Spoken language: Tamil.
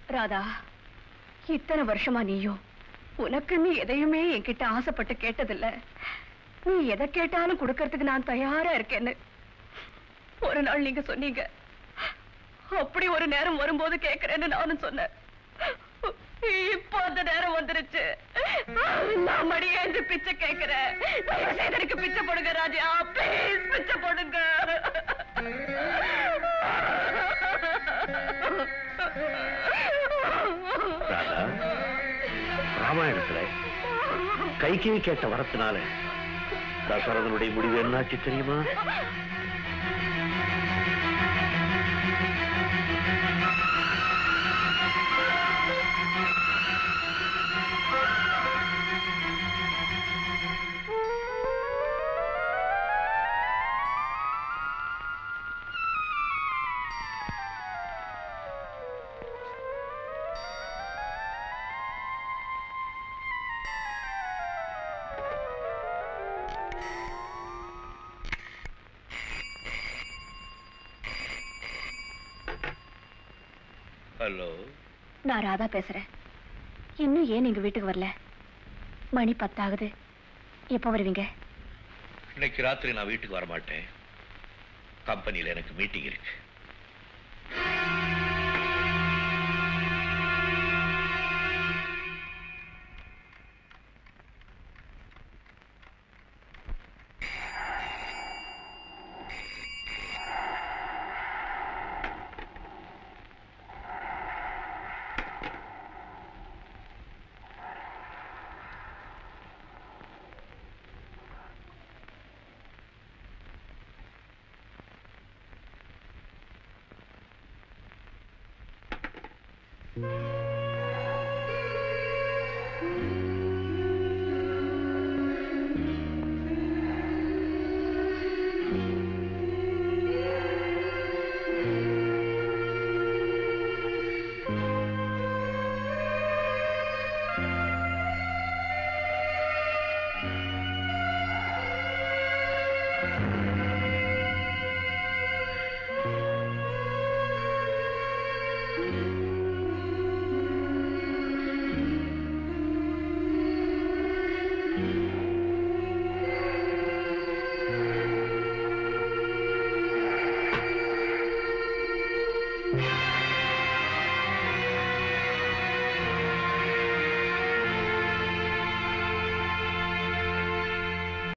ராதா இத்தனை வருஷமா நீயும் உனக்குன்னு எதையுமே என்கிட்ட ஆசைப்பட்டு கேட்டதில்ல நீ எதை கேட்டாலும் கொடுக்கறதுக்கு நான் தயாரா இருக்கேன்னு ஒரு நாள் நீங்க சொன்னீங்க அப்படி ஒரு நேரம் வரும்போது கேட்கிறேன்னு நானும் சொன்னேன் இப்போ அந்த நேரம் வந்துருச்சு நான் மடியேந்து பிச்சை கேட்கிறேன் தயவு செய்து எனக்கு பிச்சை போடுங்க ராஜா ப்ளீஸ் பிச்சை போடுங்க ராதா ராமாயணத்துல கைகேயி கேட்ட வரத்தினால தசரதனுடைய முடிவு என்னாச்சு தெரியுமா ஹலோ நான் ராதா பேசுறேன் இன்னும் ஏன் எங்க வீட்டுக்கு வரல மணி பத்தாகுது எப்ப வருவீங்க இன்னைக்கு ராத்திரி நான் வீட்டுக்கு வர மாட்டேன் கம்பெனியில எனக்கு மீட்டிங் இருக்கு ஆ